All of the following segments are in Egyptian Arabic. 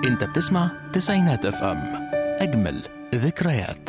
انت بتسمع تسعينات اف ام اجمل ذكريات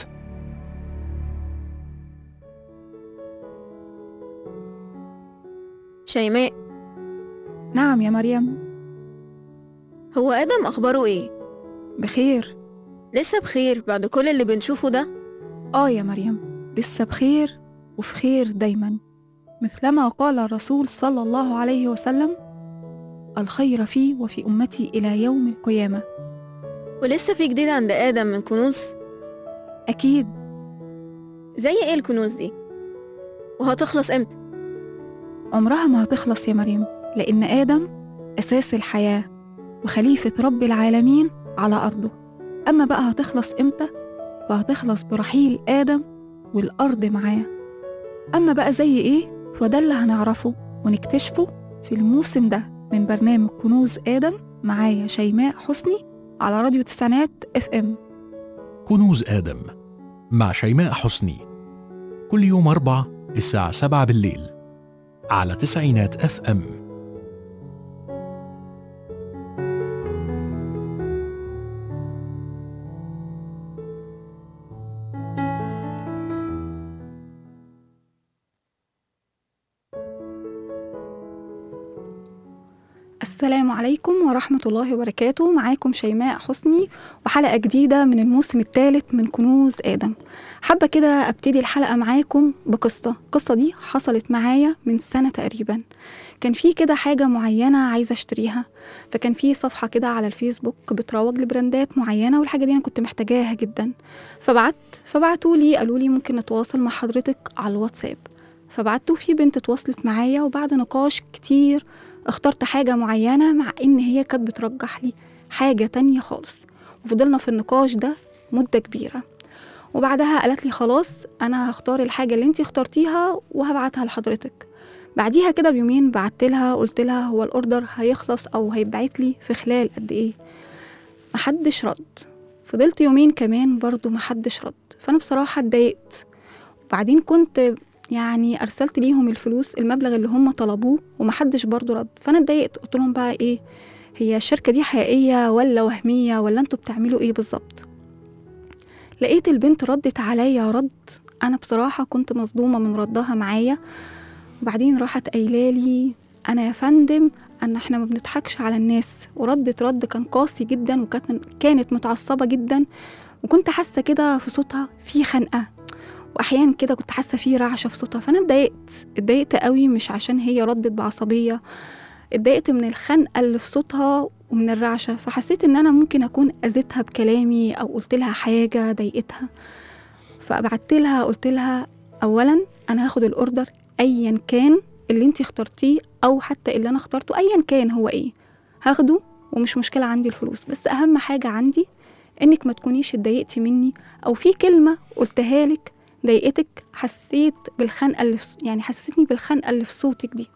شيماء نعم يا مريم هو آدم أخباره إيه؟ بخير لسه بخير بعد كل اللي بنشوفه ده؟ آه يا مريم لسه بخير وفي خير دايما مثلما قال الرسول صلى الله عليه وسلم الخير في وفي أمتي إلى يوم القيامة ولسه في جديد عند آدم من كنوز؟ أكيد زي إيه الكنوز دي؟ وهتخلص إمتى؟ عمرها ما هتخلص يا مريم لأن آدم أساس الحياة وخليفة رب العالمين على أرضه أما بقى هتخلص إمتى؟ فهتخلص برحيل آدم والأرض معاه أما بقى زي إيه؟ فده اللي هنعرفه ونكتشفه في الموسم ده من برنامج كنوز آدم معايا شيماء حسني على راديو تسعينات اف ام كنوز آدم مع شيماء حسني كل يوم أربع الساعة سبعة بالليل على تسعينات اف ام السلام عليكم ورحمة الله وبركاته معاكم شيماء حسني وحلقة جديدة من الموسم الثالث من كنوز آدم حابة كده أبتدي الحلقة معاكم بقصة القصة دي حصلت معايا من سنة تقريبا كان في كده حاجة معينة عايزة أشتريها فكان في صفحة كده على الفيسبوك بتروج لبراندات معينة والحاجة دي أنا كنت محتاجاها جدا فبعت فبعتوا لي قالوا لي ممكن نتواصل مع حضرتك على الواتساب فبعتوا في بنت اتواصلت معايا وبعد نقاش كتير اخترت حاجة معينة مع إن هي كانت بترجح لي حاجة تانية خالص وفضلنا في النقاش ده مدة كبيرة وبعدها قالت لي خلاص أنا هختار الحاجة اللي انتي اخترتيها وهبعتها لحضرتك بعديها كده بيومين بعت لها قلت لها هو الأوردر هيخلص أو هيتبعت لي في خلال قد إيه محدش رد فضلت يومين كمان برضو محدش رد فأنا بصراحة اتضايقت وبعدين كنت يعني ارسلت ليهم الفلوس المبلغ اللي هم طلبوه ومحدش برضو رد فانا اتضايقت قلت لهم بقى ايه هي الشركه دي حقيقيه ولا وهميه ولا انتوا بتعملوا ايه بالظبط لقيت البنت ردت عليا رد انا بصراحه كنت مصدومه من ردها معايا وبعدين راحت قايله لي انا يا فندم ان احنا ما بنضحكش على الناس وردت رد كان قاسي جدا وكانت كانت متعصبه جدا وكنت حاسه كده في صوتها في خنقه واحيانا كده كنت حاسه فيه رعشه في صوتها فانا اتضايقت اتضايقت قوي مش عشان هي ردت بعصبيه اتضايقت من الخنقه اللي في صوتها ومن الرعشه فحسيت ان انا ممكن اكون اذيتها بكلامي او قلت لها حاجه ضايقتها فبعت لها قلت لها اولا انا هاخد الاوردر ايا كان اللي انت اخترتيه او حتى اللي انا اخترته ايا كان هو ايه هاخده ومش مشكله عندي الفلوس بس اهم حاجه عندي انك ما تكونيش اتضايقتي مني او في كلمه قلتها لك ضايقتك حسيت بالخنقه اللي في يعني حسستني بالخنقه اللي في صوتك دي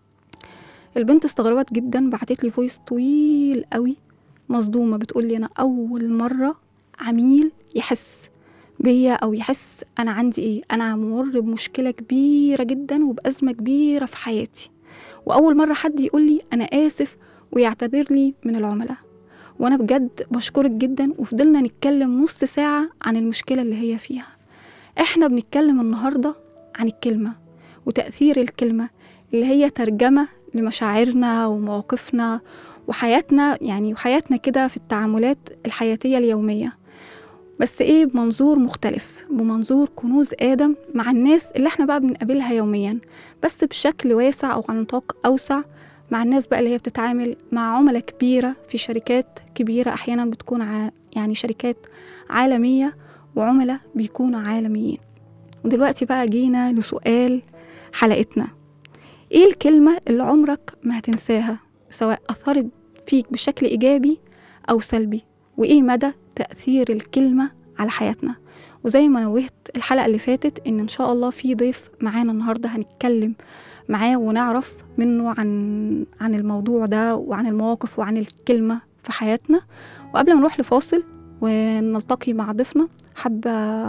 البنت استغربت جدا بعتت لي فويس طويل قوي مصدومه بتقول لي انا اول مره عميل يحس بيا او يحس انا عندي ايه انا ممر بمشكله كبيره جدا وبازمه كبيره في حياتي واول مره حد يقول لي انا اسف ويعتذر لي من العملاء وانا بجد بشكرك جدا وفضلنا نتكلم نص ساعه عن المشكله اللي هي فيها احنا بنتكلم النهارده عن الكلمه وتاثير الكلمه اللي هي ترجمه لمشاعرنا ومواقفنا وحياتنا يعني وحياتنا كده في التعاملات الحياتيه اليوميه بس ايه بمنظور مختلف بمنظور كنوز ادم مع الناس اللي احنا بقى بنقابلها يوميا بس بشكل واسع او على نطاق اوسع مع الناس بقى اللي هي بتتعامل مع عملاء كبيره في شركات كبيره احيانا بتكون ع... يعني شركات عالميه وعملاء بيكونوا عالميين ودلوقتي بقى جينا لسؤال حلقتنا ايه الكلمة اللي عمرك ما هتنساها سواء أثرت فيك بشكل إيجابي أو سلبي وإيه مدى تأثير الكلمة على حياتنا وزي ما نوهت الحلقة اللي فاتت إن إن شاء الله في ضيف معانا النهاردة هنتكلم معاه ونعرف منه عن عن الموضوع ده وعن المواقف وعن الكلمة في حياتنا وقبل ما نروح لفاصل ونلتقي مع ضيفنا حابة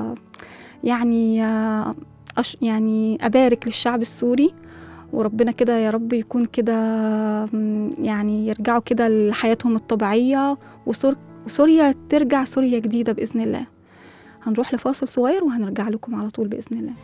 يعني أش يعني أبارك للشعب السوري وربنا كده يا رب يكون كده يعني يرجعوا كده لحياتهم الطبيعية وسور... وسوريا ترجع سوريا جديدة بإذن الله هنروح لفاصل صغير وهنرجع لكم على طول بإذن الله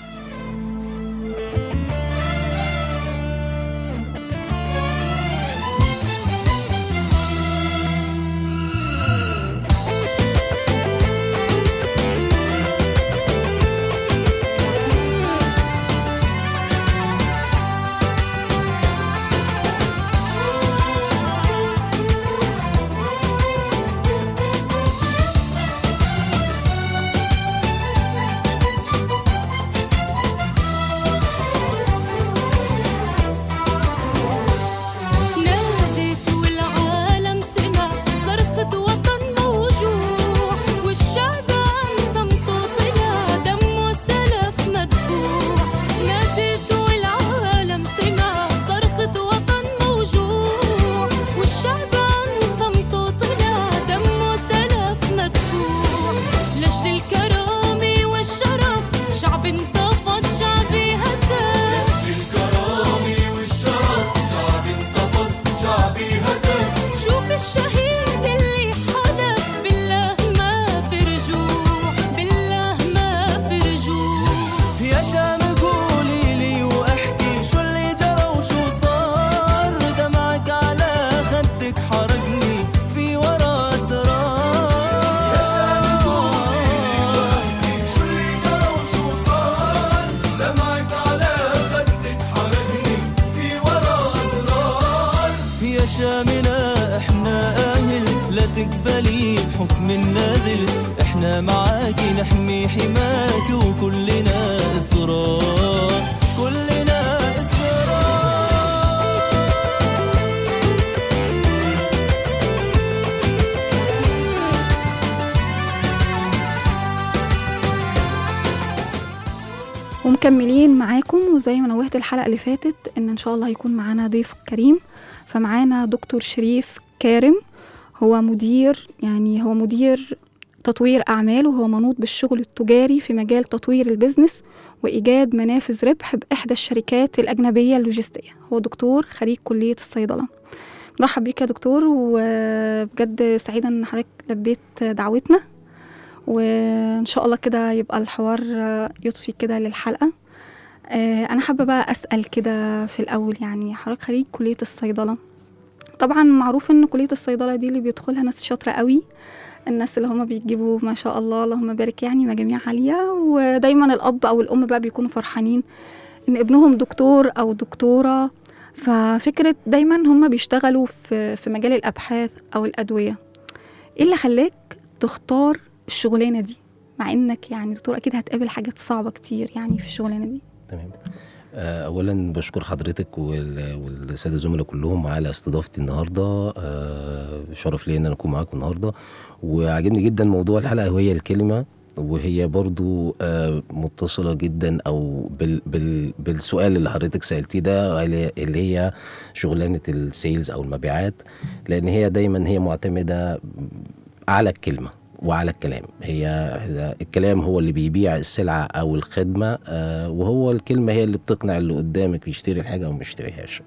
نادت والعالم سمع صرخة وطن موجوع والشعب عن صمته طلع دمه سلف مدفوع نادت والعالم سمع صرخة وطن موجوع والشعب عن صمته طلع دمه سلف مدفوع لجل الكرامة والشرف شعب انتفض شعبي هتف شوف الشهيد اللي حلف بالله ما في رجوع بالله ما في رجوع يا شام قولي لي واحكي شو اللي جرى وشو صار دمعك على خدك حرقني في ورا اسرار يا شام قولي لي واحكي شو اللي جرى وشو صار دمعك على خدك حرقني في ورا اسرار يا شامنا احنا اهل لا تقبلي حكم النذل احنا معاكي نحمي حماك وكلنا اصرار كلنا اصرار ومكملين معاكم وزي ما نوهت الحلقة اللي فاتت إن إن شاء الله هيكون معانا ضيف كريم فمعانا دكتور شريف كارم هو مدير يعني هو مدير تطوير أعمال وهو منوط بالشغل التجاري في مجال تطوير البزنس وإيجاد منافذ ربح بإحدى الشركات الأجنبية اللوجستية هو دكتور خريج كلية الصيدلة مرحب بيك يا دكتور وبجد سعيدة إن حضرتك لبيت دعوتنا وإن شاء الله كده يبقى الحوار يضفي كده للحلقة آه، أنا حابة بقى أسأل كده في الأول يعني حضرتك خريج كلية الصيدلة طبعا معروف إن كلية الصيدلة دي اللي بيدخلها ناس شاطرة قوي الناس اللي هما بيجيبوا ما شاء الله اللهم بارك يعني مجاميع عالية ودايما الأب أو الأم بقى بيكونوا فرحانين إن ابنهم دكتور أو دكتورة ففكرة دايما هما بيشتغلوا في في مجال الأبحاث أو الأدوية إيه اللي خلاك تختار الشغلانة دي مع إنك يعني دكتور أكيد هتقابل حاجات صعبة كتير يعني في الشغلانة دي تمام آه، اولا بشكر حضرتك وال- والساده الزملاء كلهم على استضافتي النهارده آه، شرف لي ان انا اكون معاكم النهارده وعجبني جدا موضوع الحلقه وهي الكلمه وهي برضو آه، متصله جدا او بال بال بالسؤال اللي حضرتك سالتيه ده اللي اللي هي شغلانه السيلز او المبيعات لان هي دايما هي معتمده على الكلمه وعلى الكلام هي هي- الكلام هو اللي بيبيع السلعة أو الخدمة آه، وهو الكلمة هي اللي بتقنع اللي قدامك يشتري الحاجة أو ما يشتريهاش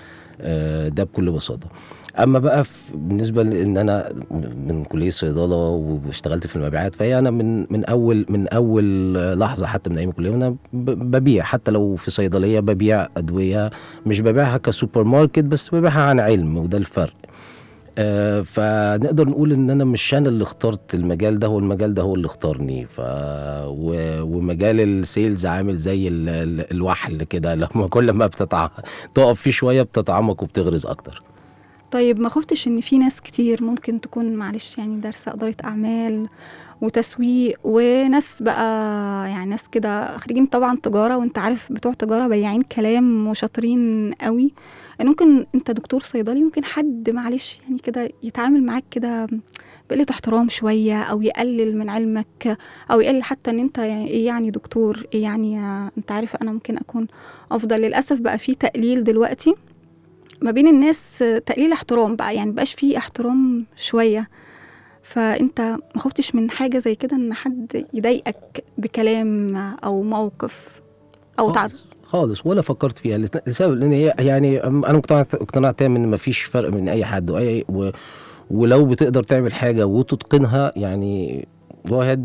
آه، ده بكل بساطة أما بقى في- بالنسبة لأن أنا من كلية صيدلة واشتغلت في المبيعات فهي أنا من من أول من أول لحظة حتى من أيام الكلية وأنا ب- ببيع حتى لو في صيدلية ببيع أدوية مش ببيعها كسوبر ماركت بس ببيعها عن علم وده الفرق آه، فنقدر نقول ان انا مش انا اللي اخترت المجال ده هو المجال ده هو اللي اختارني ف و... ومجال السيلز عامل زي ال... ال... الوحل كده لما كل ما بتتع... تقف فيه شويه بتطعمك وبتغرز اكتر طيب ما خفتش ان في ناس كتير ممكن تكون معلش يعني دارسه اداره اعمال وتسويق وناس بقى يعني ناس كده خريجين طبعا تجاره وانت عارف بتوع تجاره بياعين كلام وشاطرين قوي يعني ممكن انت دكتور صيدلي ممكن حد معلش يعني كده يتعامل معاك كده بقلة احترام شوية أو يقلل من علمك أو يقلل حتى إن أنت يعني إيه يعني دكتور إيه يعني أنت عارف أنا ممكن أكون أفضل للأسف بقى في تقليل دلوقتي ما بين الناس تقليل احترام بقى يعني مبقاش فيه احترام شوية فانت ما خفتش من حاجة زي كده ان حد يضايقك بكلام او موقف او تعرض خالص, خالص ولا فكرت فيها لسبب لان هي يعني انا مقتنع اقتناع تام ان مفيش فرق من اي حد واي و... ولو بتقدر تعمل حاجه وتتقنها يعني جو هيد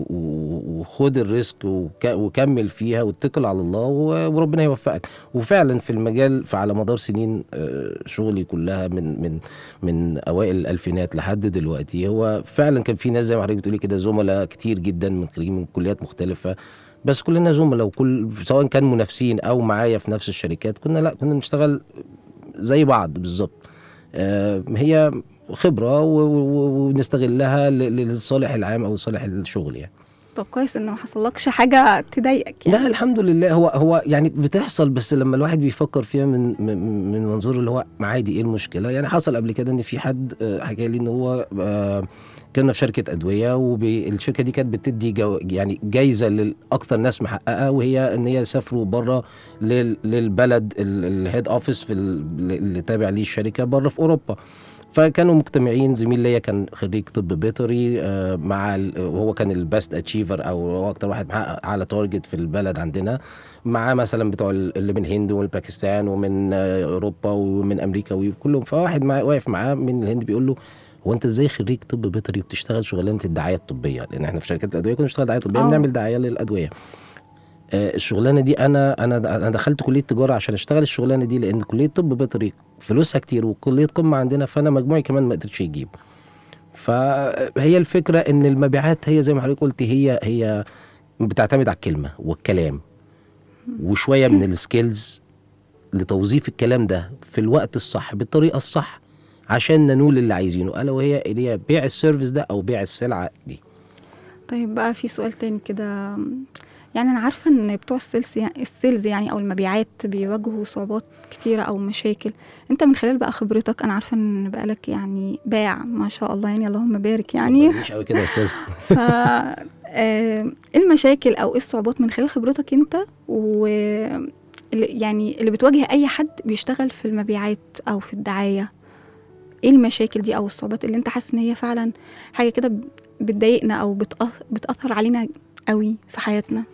وخد الريسك وك- وكمل فيها واتكل على الله و- وربنا يوفقك وفعلا في المجال فعلى مدار سنين آه، شغلي كلها من من من اوائل الالفينات لحد دلوقتي هو فعلا كان في ناس زي ما حضرتك بتقولي كده زملاء كتير جدا من خريجين من كليات مختلفه بس كلنا زملاء وكل سواء كان منافسين او معايا في نفس الشركات كنا لا كنا بنشتغل زي بعض بالظبط آه، هي خبره و- و- ونستغلها ل- للصالح العام او لصالح الشغل يعني طب كويس ان ما حصلكش حاجه تضايقك يعني لا الحمد لله هو هو يعني بتحصل بس لما الواحد بيفكر فيها من من من منظور اللي هو عادي ايه المشكله يعني حصل قبل كده ان في حد آه، حكى لي ان هو آه، كنا في شركه ادويه والشركه دي كانت بتدي جو يعني جايزه لاكثر ناس محققه وهي ان هي يسافروا بره لل- للبلد الهيد اوفيس في ال- اللي تابع ليه الشركه بره في اوروبا فكانوا مجتمعين زميل ليا كان خريج طب بيطري آه، مع ال- وهو كان البست اتشيفر او هو اكتر واحد محقق على تارجت في البلد عندنا مع مثلا بتوع ال- اللي من الهند ومن باكستان ومن آه، اوروبا ومن امريكا وكلهم فواحد معاه واقف معاه من الهند بيقول له هو انت ازاي خريج طب بيطري وبتشتغل شغلانه الدعايه الطبيه لان احنا في شركات الادويه كنا بنشتغل دعايه طبيه آه. بنعمل دعايه للادويه آه، الشغلانه دي انا انا انا دخلت كليه تجاره عشان اشتغل الشغلانه دي لان كليه طب بيطري فلوسها كتير وكليه قمه عندنا فانا مجموعي كمان ما قدرتش يجيب فهي الفكره ان المبيعات هي زي ما حضرتك قلت هي هي بتعتمد على الكلمه والكلام وشويه من السكيلز لتوظيف الكلام ده في الوقت الصح بالطريقه الصح عشان ننول اللي عايزينه الا وهي اللي هي بيع السيرفيس ده او بيع السلعه دي طيب بقى في سؤال تاني كده يعني انا عارفه ان بتوع السيلز يعني السيلز يعني او المبيعات بيواجهوا صعوبات كتيره او مشاكل انت من خلال بقى خبرتك انا عارفه ان بقالك يعني باع ما شاء الله يعني اللهم بارك يعني مش قوي كده يا استاذ ف آه، ايه المشاكل او ايه الصعوبات من خلال خبرتك انت و اللي- يعني اللي بتواجه اي حد بيشتغل في المبيعات او في الدعايه ايه المشاكل دي او الصعوبات اللي انت حاسس ان هي فعلا حاجه كده بتضايقنا او بتأث- بتاثر علينا قوي في حياتنا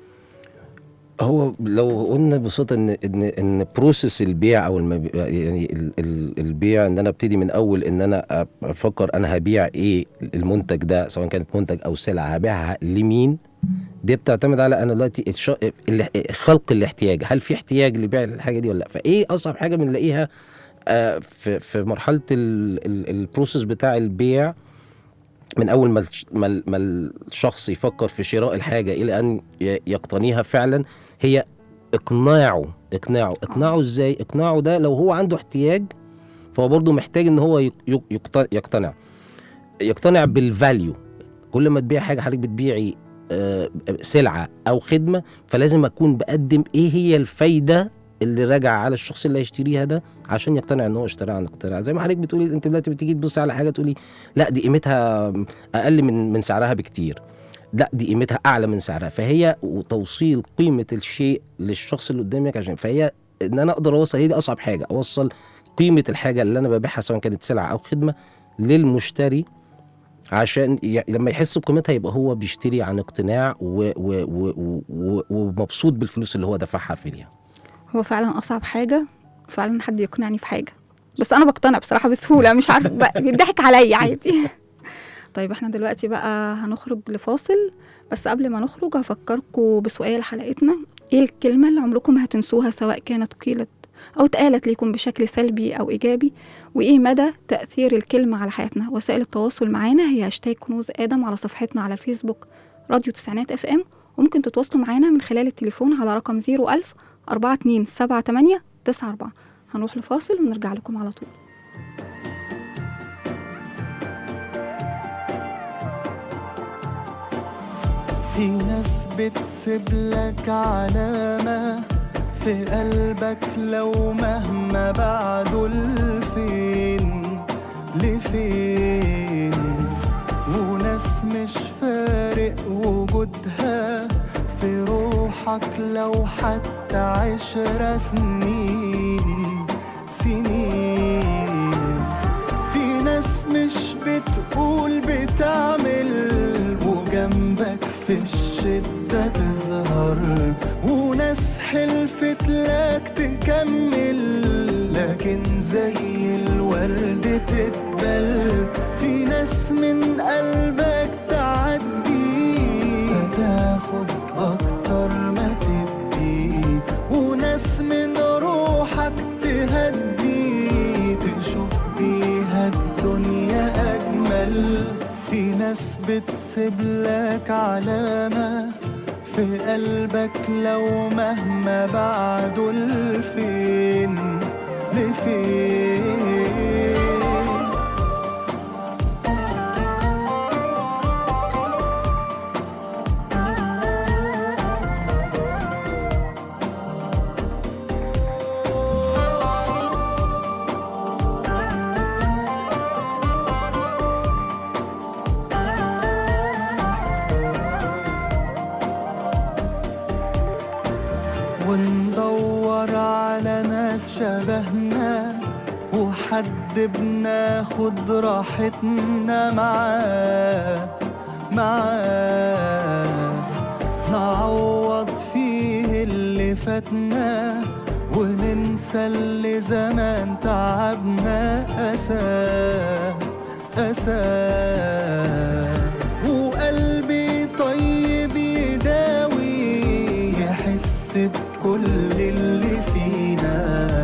هو لو قلنا ببساطه ان ان ان بروسيس البيع او المبي... يعني ال- ال- البيع ان انا ابتدي من اول ان انا أ- افكر انا هبيع ايه المنتج ده سواء كانت منتج او سلعه هبيعها لمين دي بتعتمد على انا دلوقتي الش... ال- خلق الاحتياج هل في احتياج لبيع الحاجه دي ولا لا فايه اصعب حاجه بنلاقيها آه، في في مرحله ال- ال- البروسيس بتاع البيع من اول ما الش- ما ال- ما الشخص يفكر في شراء الحاجه الى ان ي- يقتنيها فعلا هي اقناعه اقناعه اقناعه ازاي اقناعه ده لو هو عنده احتياج فهو برضه محتاج ان هو يق- يق- يقت- يقتنع يقتنع بالفاليو كل ما تبيع حاجه حضرتك بتبيعي آه، سلعه او خدمه فلازم اكون بقدم ايه هي الفايده اللي راجعه على الشخص اللي هيشتريها ده عشان يقتنع ان هو اشتراها عن اقتناع زي ما حضرتك بتقولي انت دلوقتي بتيجي تبص على حاجه تقولي لا دي قيمتها اقل من من سعرها بكتير لا دي قيمتها اعلى من سعرها فهي وتوصيل قيمه الشيء للشخص اللي قدامك عشان فهي ان انا اقدر اوصل هي دي اصعب حاجه اوصل قيمه الحاجه اللي انا ببيعها سواء كانت سلعه او خدمه للمشتري عشان ي... لما يحس بقيمتها يبقى هو بيشتري عن اقتناع و... و... و... و... ومبسوط بالفلوس اللي هو دفعها فيها هو فعلا اصعب حاجه فعلا حد يقنعني في حاجه بس انا بقتنع بصراحه بسهوله مش عارفه بقى بيضحك عليا عادي طيب احنا دلوقتي بقى هنخرج لفاصل بس قبل ما نخرج هفكركم بسؤال حلقتنا ايه الكلمه اللي عمركم ما هتنسوها سواء كانت قيلت او اتقالت ليكم بشكل سلبي او ايجابي وايه مدى تاثير الكلمه على حياتنا وسائل التواصل معانا هي هاشتاج كنوز ادم على صفحتنا على الفيسبوك راديو تسعينات اف ام وممكن تتواصلوا معانا من خلال التليفون على رقم 01000 4278 94 هنروح لفاصل ونرجع لكم على طول في ناس بتسيب لك علامة في قلبك لو مهما بعدوا لفين لفين وناس مش فارق وجودها في روحك لو حتى عشر سنين سنين في ناس مش بتقول بتعمل وجنبك في الشدة تظهر وناس حلفت لك تكمل لكن ممكن زي الورد تتبل في ناس من قلبك تعدي هتاخد أكتر ما تدي وناس من روحك تهدي تشوف بيها الدنيا أجمل في ناس بتسيب لك علامة في قلبك لو مهما بعدوا لفين لفين وندور على ناس شبهنا وحد بناخد راحتنا معاه معاه نعوض فيه اللي فاتنا وننسى اللي زمان تعبنا أساه أساه وقلبي طيب يداوي يحس بكل اللي فينا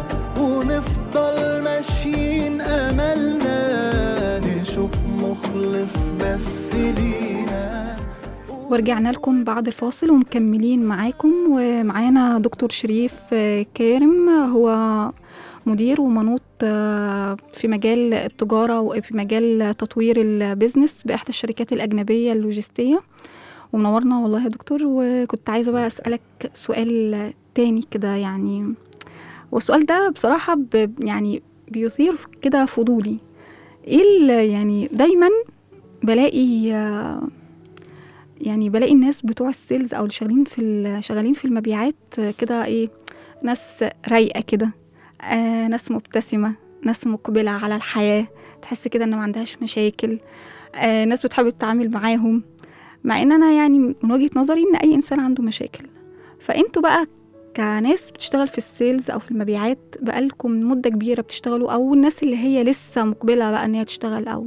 ونفضل ماشيين أملنا نشوف مخلص بس لينا ورجعنا لكم بعد الفاصل ومكملين معاكم ومعانا دكتور شريف آه، كارم هو مدير ومنوط آه، في مجال التجارة وفي مجال تطوير البيزنس بإحدى الشركات الأجنبية اللوجستية ومنورنا والله يا دكتور وكنت عايزة بقى أسألك سؤال تاني كده يعني والسؤال ده بصراحة ب يعني بيثير كده فضولي ايه ال- يعني دايما بلاقي آه، يعني بلاقي الناس بتوع السيلز او اللي شغالين في ال- شغالين في المبيعات آه، كده ايه ناس رايقه كده آه ناس مبتسمه ناس مقبله على الحياه تحس كده ان ما عندهاش مشاكل آه ناس بتحب تتعامل معاهم مع ان انا يعني من وجهه نظري ان اي انسان عنده مشاكل فانتوا بقى كناس بتشتغل في السيلز او في المبيعات بقالكم مده كبيره بتشتغلوا او الناس اللي هي لسه مقبله بقى ان هي تشتغل او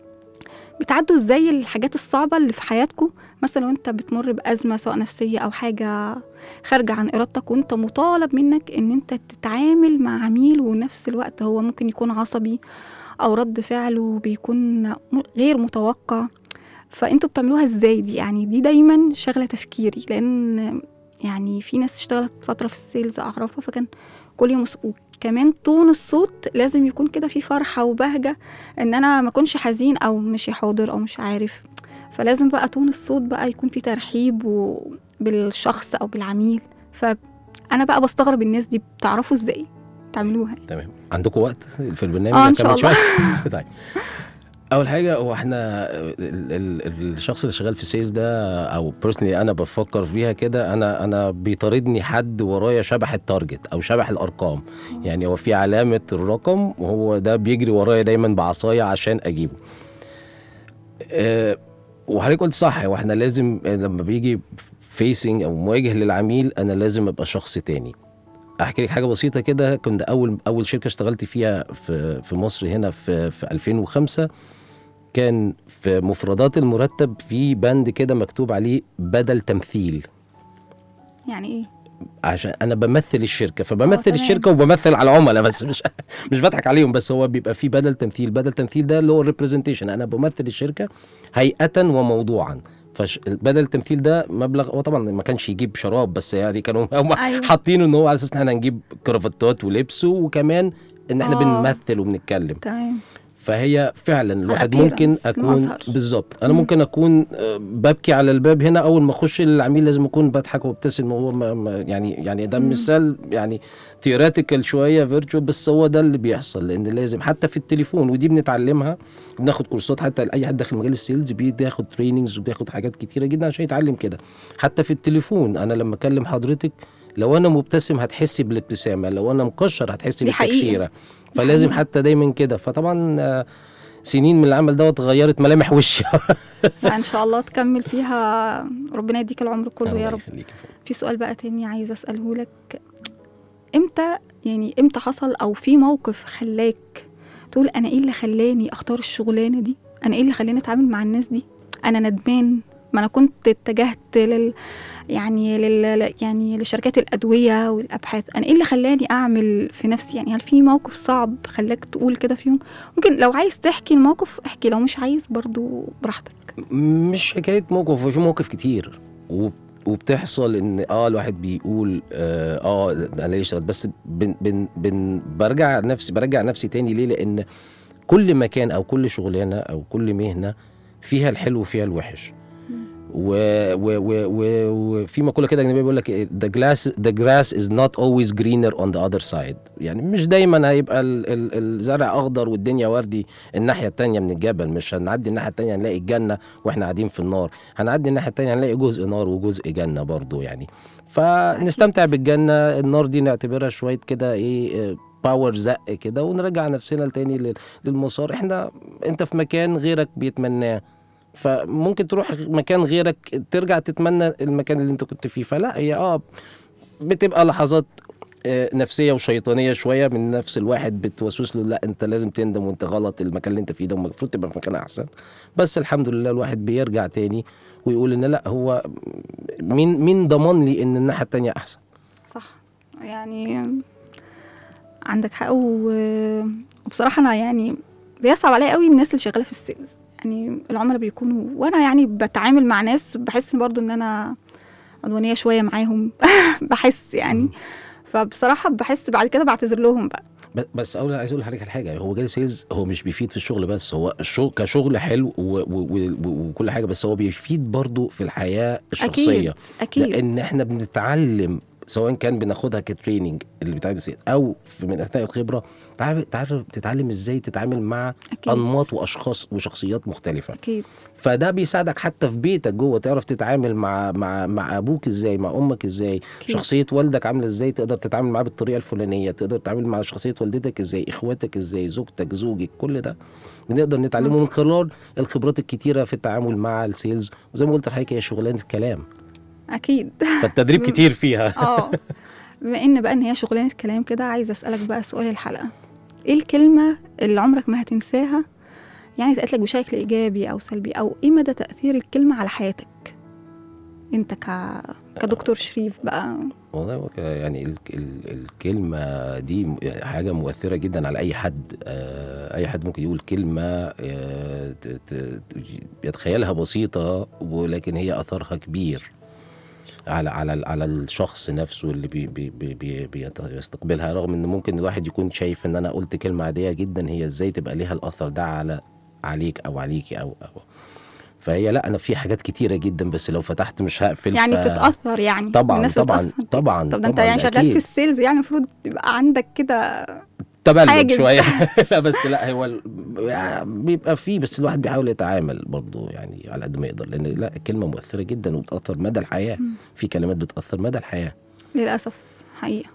بتعدوا ازاي الحاجات الصعبة اللي في حياتكم مثلا لو انت بتمر بأزمة سواء نفسية أو حاجة خارجة عن إرادتك وانت مطالب منك ان انت تتعامل مع عميل ونفس الوقت هو ممكن يكون عصبي أو رد فعله بيكون م- غير متوقع فانتوا بتعملوها ازاي دي يعني دي دايما شغلة تفكيري لأن يعني في ناس اشتغلت فترة في السيلز أعرفها فكان كل يوم الص- وكمان تون الصوت لازم يكون كده في فرحة وبهجة ان انا ما اكونش حزين او مش حاضر او مش عارف فلازم بقى تون الصوت بقى يكون في ترحيب و- بالشخص او بالعميل فانا بقى بستغرب الناس دي بتعرفوا ازاي تعملوها تمام عندكم وقت في البرنامج آه، إن شاء أكمل الله. شوية؟ طيب اول حاجه هو احنا ال ال الشخص اللي شغال في السيلز ده او بيرسونلي انا بفكر فيها كده انا انا بيطاردني حد ورايا شبح التارجت او شبح الارقام يعني هو في علامه الرقم وهو ده بيجري ورايا دايما بعصايه عشان اجيبه أه وحضرتك قلت صح هو احنا لازم لما بيجي فيسنج او مواجه للعميل انا لازم ابقى شخص تاني احكي لك حاجه بسيطه كده كنت اول اول شركه اشتغلت فيها في في مصر هنا في في 2005 كان في مفردات المرتب في بند كده مكتوب عليه بدل تمثيل يعني ايه عشان انا بمثل الشركه فبمثل تمام. الشركه وبمثل على العملاء بس مش مش بضحك عليهم بس هو بيبقى في بدل تمثيل بدل تمثيل ده اللي هو الريبرزنتيشن انا بمثل الشركه هيئه وموضوعا فبدل التمثيل ده مبلغ هو طبعا ما كانش يجيب شراب بس يعني كانوا هم أيوة. حاطينه ان هو على اساس ان احنا هنجيب كرافتات ولبس وكمان ان احنا آه. بنمثل وبنتكلم تمام فهي فعلا الواحد appearance، ممكن اكون المظهر. بالظبط انا ممكن اكون آه، ببكي على الباب هنا اول ما اخش للعميل لازم اكون بضحك وابتسم وهو ما ما يعني يعني ده مثال يعني ثيوريتيكال شويه فيرتشوال بس هو ده اللي بيحصل لان لازم حتى في التليفون ودي بنتعلمها بناخد كورسات حتى اي حد داخل مجال السيلز بياخد تريننجز وبياخد حاجات كتيره جدا عشان يتعلم كده حتى في التليفون انا لما اكلم حضرتك لو انا مبتسم هتحسي بالابتسامه لو انا مكشر هتحسي دي حقيقة. بالتكشيره فلازم حتى دايما كده فطبعا آه، سنين من العمل دوت غيرت ملامح وشي ان شاء الله تكمل فيها ربنا يديك العمر كله يا الله رب يخليك يا فندم. في سؤال بقى تاني عايزه اساله لك امتى يعني امتى حصل او في موقف خلاك تقول انا ايه اللي خلاني اختار الشغلانه دي انا ايه اللي خلاني اتعامل مع الناس دي انا ندمان ما انا كنت اتجهت لل يعني لل يعني لشركات الادويه والابحاث انا ايه اللي خلاني اعمل في نفسي يعني هل في موقف صعب خلاك تقول كده في يوم ممكن لو عايز تحكي الموقف احكي لو مش عايز برضو براحتك مش حكايه موقف هو في مواقف كتير وب- وبتحصل ان اه الواحد بيقول اه, آه ده انا ليه اشتغلت بس بن بن بن برجع نفسي برجع نفسي تاني ليه لان كل مكان او كل شغلانه او كل مهنه فيها الحلو وفيها الوحش و و و و وفي مقوله كده اجنبيه بيقول لك the glass the grass is not always greener on the other side يعني مش دايما هيبقى ال ال الزرع اخضر والدنيا وردي الناحيه التانية من الجبل مش هنعدي الناحيه التانية هنلاقي الجنه واحنا قاعدين في النار هنعدي الناحيه التانية هنلاقي جزء نار وجزء جنه برضو يعني فنستمتع بالجنه النار دي نعتبرها شويه كده ايه باور زق كده ونرجع نفسنا تاني لل- للمسار احنا انت في مكان غيرك بيتمناه فممكن تروح مكان غيرك ترجع تتمنى المكان اللي انت كنت فيه فلا هي اه بتبقى لحظات آه، نفسيه وشيطانيه شويه من نفس الواحد بتوسوس له لا انت لازم تندم وانت غلط المكان اللي انت فيه ده المفروض تبقى في مكان احسن بس الحمد لله الواحد بيرجع تاني ويقول ان لا هو مين مين ضمن لي ان الناحيه التانيه احسن صح يعني عندك حق و- وبصراحة أنا يعني بيصعب عليا قوي الناس اللي شغالة في السيلز يعني العملاء بيكونوا وأنا يعني بتعامل مع ناس بحس برضو إن أنا عدوانية شوية معاهم بحس يعني فبصراحة بحس بعد كده بعتذر لهم بقى ب- بس اول عايز اقول لحضرتك على حاجه هو جالي سيلز هو مش بيفيد في الشغل بس هو الشغل كشغل حلو و- و- و- و- وكل حاجه بس هو بيفيد برضه في الحياه الشخصيه أكيد أكيد لان احنا بنتعلم سواء كان بناخدها كتريننج اللي بيتعلم سيلز او في من اثناء الخبره تعرف تعرف تتعلم ازاي تتعامل مع أكيد انماط واشخاص وشخصيات مختلفه أكيد فده بيساعدك حتى في بيتك جوه تعرف تتعامل مع مع مع ابوك ازاي مع امك ازاي أكيد. شخصيه والدك عامله ازاي تقدر تتعامل معاه بالطريقه الفلانيه تقدر تتعامل مع شخصيه والدتك ازاي اخواتك ازاي زوجتك زوجك كل ده بنقدر نتعلمه من خلال الخبرات الكتيره في التعامل مع السيلز وزي ما قلت لحضرتك هي شغلانه كلام أكيد فالتدريب كتير فيها اه بما ان بقى ان هي شغلانه كلام كده عايزه اسالك بقى سؤال الحلقه ايه الكلمه اللي عمرك ما هتنساها يعني اتقالت لك بشكل ايجابي او سلبي او ايه مدى تاثير الكلمه على حياتك انت ك... كدكتور شريف بقى والله هو ك- يعني ال ال الكلمة دي م- حاجة مؤثرة جدا على أي حد آه، أي حد ممكن يقول كلمة آه، ت- ت- ت- يتخيلها بسيطة ولكن هي أثرها كبير على على ال- على الشخص نفسه اللي بي بي بي بي بيت- بيستقبلها رغم ان ممكن الواحد يكون شايف ان انا قلت كلمه عاديه جدا هي ازاي تبقى ليها الاثر ده على عليك او عليكي او او فهي لا انا في حاجات كتيره جدا بس لو فتحت مش هقفل يعني ف... بتتاثر يعني طبعا الناس طبعا بتتأثر. طبعا طب ده انت طبعاً يعني شغال أكيد. في السيلز يعني المفروض يبقى عندك كده تبلد حاجز. شويه لا بس لا هو ال- بيبقى فيه بس الواحد بيحاول يتعامل برضه يعني على قد ما يقدر لان لا الكلمه مؤثره جدا وبتاثر مدى الحياه في كلمات بتاثر مدى الحياه للاسف حقيقه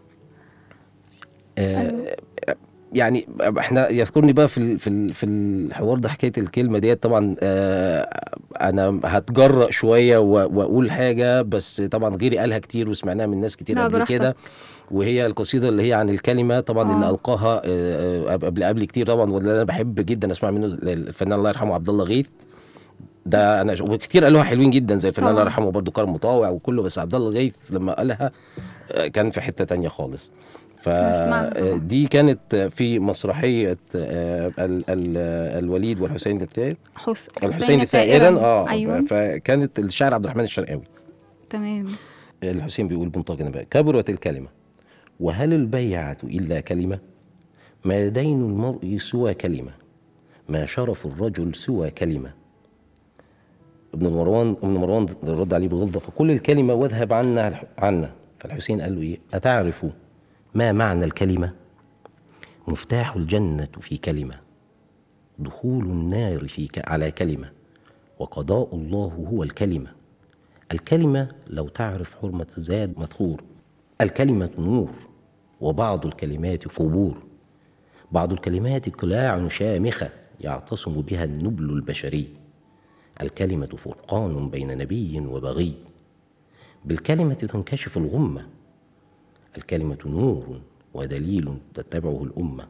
آه يعني احنا يذكرني بقى في ال- في ال- في الحوار ده حكايه الكلمه ديت طبعا آه انا هتجرأ شويه و- واقول حاجه بس طبعا غيري قالها كتير وسمعناها من ناس كتير لا، قبل براحتك. كده وهي القصيده اللي هي عن الكلمه طبعا آه. اللي القاها آه، قبل قبل كتير طبعا واللي انا بحب جدا اسمع منه الفنان الله يرحمه عبد الله غيث ده انا وكتير قالوها حلوين جدا زي الفنان الله طبعاً. يرحمه برضه كرم مطاوع وكله بس عبد الله غيث لما قالها آه، كان في حته تانية خالص أسمعها طبعاً. فدي كانت في مسرحيه آه، ال- ال- الوليد والحسين الثائر حس... الحسين الثائرا اه ايوه فكانت الشاعر عبد الرحمن الشرقاوي تمام الحسين بيقول بنطاق بقى كبرت الكلمة وهل البيعة إلا كلمة ما دين المرء سوى كلمة ما شرف الرجل سوى كلمة ابن مروان ابن مروان رد عليه بغلظة فكل الكلمة واذهب عنا الح- عنا فالحسين قال له ايه أتعرف ما معنى الكلمة مفتاح الجنة في كلمة دخول النار في ك... على كلمة وقضاء الله هو الكلمة الكلمة لو تعرف حرمة زاد مثخور الكلمة نور وبعض الكلمات فبور بعض الكلمات قلاع شامخة يعتصم بها النبل البشري الكلمة فرقان بين نبي وبغي بالكلمة تنكشف الغمة الكلمة نور ودليل تتبعه الأمة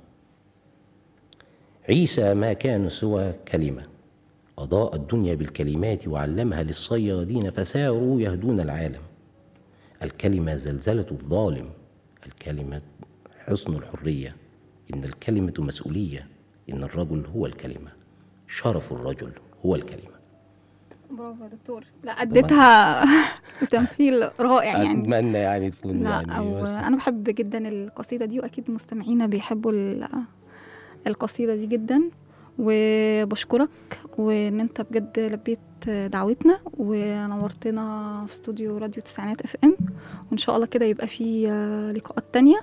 عيسى ما كان سوى كلمة أضاء الدنيا بالكلمات وعلمها للصيادين فساروا يهدون العالم الكلمة زلزلة الظالم الكلمة حصن الحرية إن الكلمة مسؤولية إن الرجل هو الكلمة شرف الرجل هو الكلمة برافو يا دكتور لا اديتها بتمثيل رائع يعني أتمنى يعني تكون لا يعني أو بس- أنا بحب جدا القصيدة دي وأكيد مستمعينا بيحبوا ال- القصيدة دي جدا وبشكرك وإن أنت بجد لبيت دعوتنا ونورتنا في استوديو راديو تسعينات اف ام وإن شاء الله كده يبقى في لقاءات تانية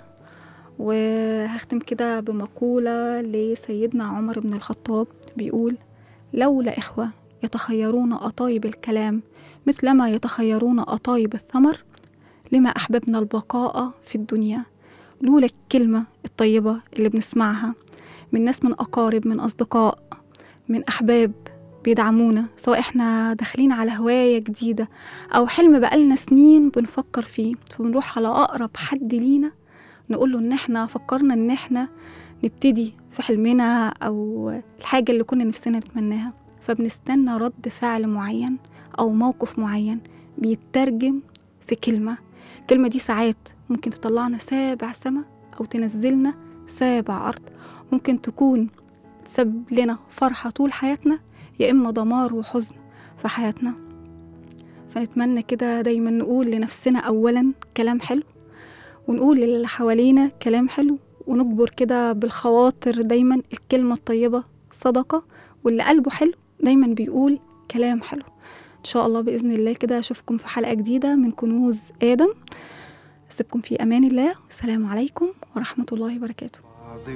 وهختم كده بمقولة لسيدنا عمر بن الخطاب بيقول لولا إخوة يتخيرون أطايب الكلام مثلما يتخيرون أطايب الثمر لما أحببنا البقاء في الدنيا لولا الكلمة الطيبة اللي بنسمعها من ناس من أقارب من أصدقاء من أحباب بيدعمونا سواء احنا داخلين على هواية جديدة أو حلم بقالنا سنين بنفكر فيه فبنروح على أقرب حد لينا نقول له إن احنا فكرنا إن احنا نبتدي في حلمنا أو الحاجة اللي كنا نفسنا نتمناها فبنستنى رد فعل معين أو موقف معين بيترجم في كلمة الكلمة دي ساعات ممكن تطلعنا سابع سما أو تنزلنا سابع أرض ممكن تكون تسبب لنا فرحة طول حياتنا يا إما دمار وحزن في حياتنا فنتمنى كده دايما نقول لنفسنا أولا كلام حلو ونقول للي حوالينا كلام حلو ونجبر كده بالخواطر دايما الكلمة الطيبة صدقة واللي قلبه حلو دايما بيقول كلام حلو إن شاء الله بإذن الله كده أشوفكم في حلقة جديدة من كنوز آدم أسيبكم في أمان الله والسلام عليكم ورحمة الله وبركاته بعضي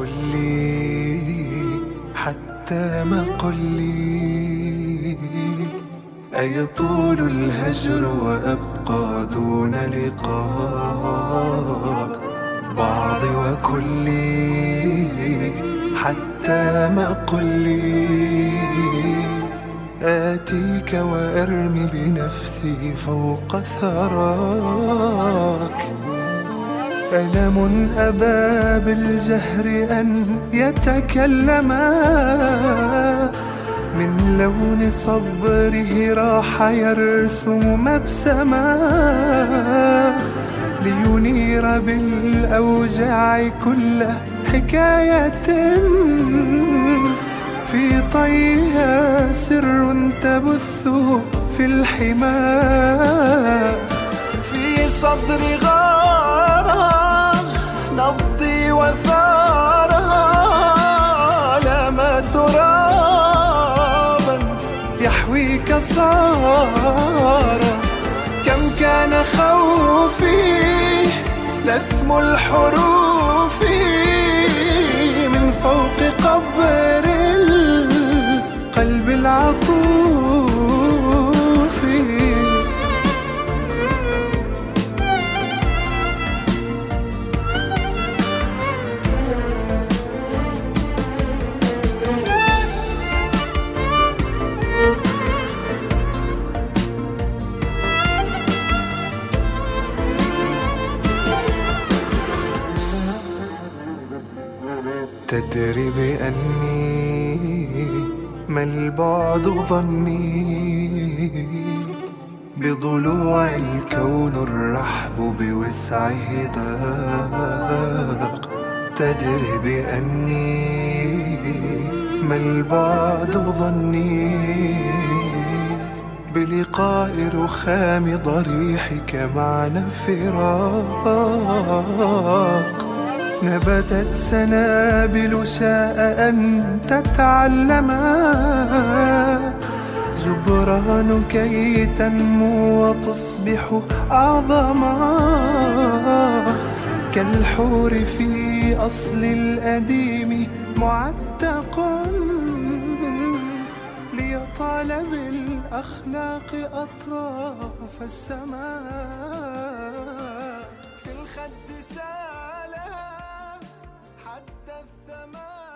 وكلي حتى ما قلي أيطول الهجر وأبقى دون لقاك بعضي وكلي حتى ما قلي آتيك وأرمي بنفسي فوق ثراك ألم أبى بالجهر أن يتكلما من لون صبره راح يرسم مبسما لينير بالأوجاع كل حكاية في طيها سر تبث في الحمام في صدري غارة نبضي وثارة لما ترابا يحويك صار كم كان خوفي لثم الحروف من فوق قبر القلب العطوف تدري بأني ما البعد ظني بضلوع الكون الرحب بوسعه ضاق تدري بأني ما البعد ظني بلقاء رخام ضريحك معنا فراق نبتت سنابل شاء أن تتعلما جبران كي تنمو وتصبح أعظما كالحور في أصل الأديم معتق ليطال بالأخلاق أطراف السماء في الخد سالها حتى الثماء